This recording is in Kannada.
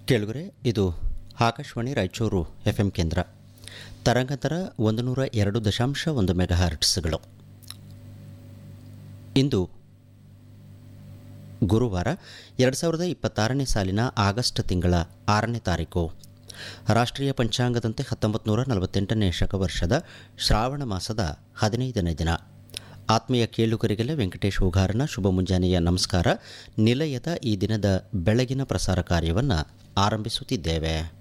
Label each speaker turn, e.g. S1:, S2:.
S1: ಕೇಳುಗರೆ ಇದು ಆಕಾಶವಾಣಿ ರಾಯಚೂರು ಎಫ್ ಎಂ ಕೇಂದ್ರ ತರಂಗಾಂತರ ಒಂದು ನೂರ ಎರಡು ದಶಾಂಶ ಒಂದು ಮೆಗಾ ಹರ್ಟ್ಸ್ಗಳು ಇಂದು ಗುರುವಾರ ಎರಡು ಸಾವಿರದ ಇಪ್ಪತ್ತಾರನೇ ಸಾಲಿನ ಆಗಸ್ಟ್ ತಿಂಗಳ ಆರನೇ ತಾರೀಕು ರಾಷ್ಟ್ರೀಯ ಪಂಚಾಂಗದಂತೆ ಹತ್ತೊಂಬತ್ತು ನೂರ ನಲವತ್ತೆಂಟನೇ ಶಕವರ್ಷದ ಶ್ರಾವಣ ಮಾಸದ ಹದಿನೈದನೇ ದಿನ ಆತ್ಮೀಯ ಕೇಳುಗರಿಗೆಲ್ಲ ವೆಂಕಟೇಶ್ ಹುಗಾರನ ಶುಭ ಮುಂಜಾನೆಯ ನಮಸ್ಕಾರ ನಿಲಯದ ಈ ದಿನದ ಬೆಳಗಿನ ಪ್ರಸಾರ ಕಾರ್ಯವನ್ನು ಆರಂಭಿಸುತ್ತಿದ್ದೇವೆ